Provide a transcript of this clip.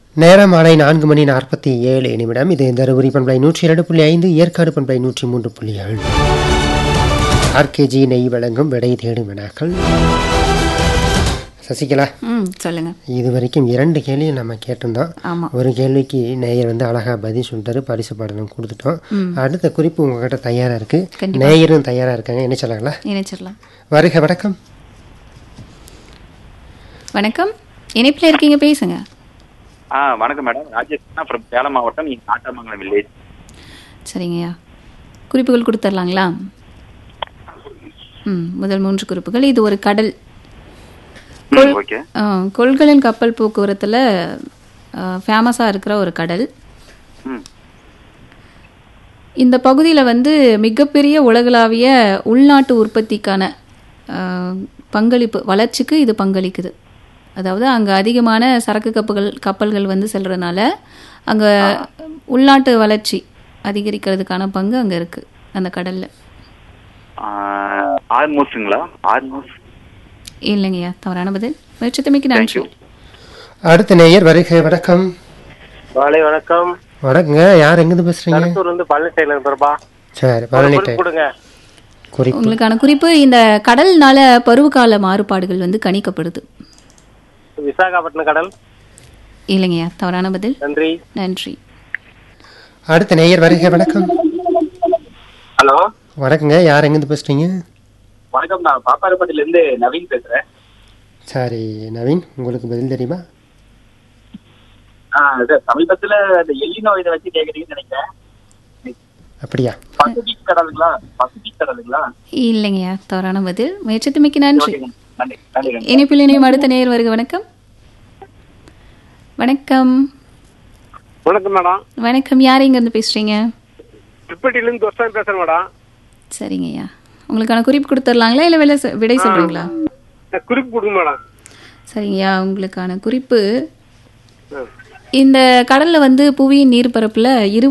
நேரம் மாலை நான்கு மணி நாற்பத்தி ஏழு நிமிடம் இது தருமபுரி பண்பலை நூற்றி இரண்டு புள்ளி ஐந்து ஏற்காடு பண்பலை நூற்றி மூன்று புள்ளி ஏழு ஆர்கேஜி நெய் வழங்கும் விடை தேடும் வினாக்கள் சசிகலா ம் சொல்லுங்க இது வரைக்கும் இரண்டு கேள்வியை நம்ம கேட்டிருந்தோம் ஆமா ஒரு கேள்விக்கு நேயர் வந்து அழகா பதில் சொல்லிட்டாரு பரிசு பாடலும் கொடுத்துட்டோம் அடுத்த குறிப்பு உங்ககிட்ட தயாரா இருக்கு கண்டிப்பா. நேயரும் தயாரா இருக்காங்க என்ன சொல்லலாங்களா இணைச்சிடலாம் வருக வணக்கம் வணக்கம் இணைப்பில் இருக்கீங்க பேசுங்க ஆ வணக்கம் மேடம் ராஜேஷ் ஃப்ரம் சேலம் மாவட்டம் இங்க நாட்டமங்கலம் வில்லேஜ் சரிங்கய்யா குறிப்புகள் கொடுத்துர்லாங்களா ம் முதல் மூன்று குறிப்புகள் இது ஒரு கடல் ம், ஓகே ஆ, கொள்கலன் கப்பல் போக்குவரத்தில் ஃபேமஸாக இருக்கிற ஒரு கடல் ம் இந்த பகுதியில் வந்து மிகப்பெரிய உலகளாவிய உள்நாட்டு உற்பத்திக்கான ஆ, பங்களிப்பு வளர்ச்சிக்கு இது பங்களிக்குது அதாவது அங்கே அதிகமான சரக்கு கப்பல்கள் கப்பல்கள் வந்து செல்றதுனால அங்கே உள்நாட்டு வளர்ச்சி அதிகரிக்கிறதுக்கான பங்கு அங்கே இருக்குது அந்த கடலில் ஆர்மோஸுங்களா ஆர்மோஸ் இல்லைங்கய்யா தவறான பதில் முயற்சித்தமைக்கு நன்றி தேங்க்யூ அடுத்த நேயர் வருக வணக்கம் மாலை வணக்கம் வணக்கங்க யார் எங்கிருந்து பேசுறீங்க கடத்தூர் வந்து பழனிசாமி பிரபா சரி பழனி குறிப்பு கொடுங்க குறிப்பு உங்களுக்கான குறிப்பு இந்த கடல்னால பருவகால மாறுபாடுகள் வந்து கணிக்கப்படுது விசாகப்பட்டினம் கடல் இல்லைங்கய்யா தவறான பதில் நன்றி நன்றி அடுத்த நேயர் வருக வணக்கம் ஹலோ வணக்கங்க யார் எங்கிருந்து பேசுறீங்க வணக்கம் நான் பாப்பாரப்பட்டில இருந்து நவீன் பேசுறேன் சரி நவீன் உங்களுக்கு பதில் தெரியுமா ஆஹ் இது சமீபத்துல இந்த எல்லினோ இதை வச்சு கேக்குறீங்கன்னு நினைக்கிறேன் அப்படியா பசிபிக் கடலுங்களா பசிபிக் கடலுங்களா இல்லைங்கய்யா தவறான பதில் முயற்சித்தமைக்கு நன்றி ஓகேங்க. நன்றி நன்றி நன்றி இணைப்பில் இணையும் அடுத்த நேர் வருக வணக்கம் வணக்கம் வணக்கம் மேடம் வணக்கம் யார் இருந்து பேசுறீங்க திருப்பட்டியிலிருந்து துஷ்டன் பேசுறேன் மேடம் சரிங்கய்யா உங்களுக்கான குறிப்பு கொடுத்துர்லாங்களா இல்லை விலை சொ- விடை சொல்றீங்களா குறிப்பு கொடுங்க மேடம் சரிங்கய்யா உங்களுக்கான குறிப்பு இந்த கடல்ல வந்து புவியின் நீர்ப்பரப்புல இருபது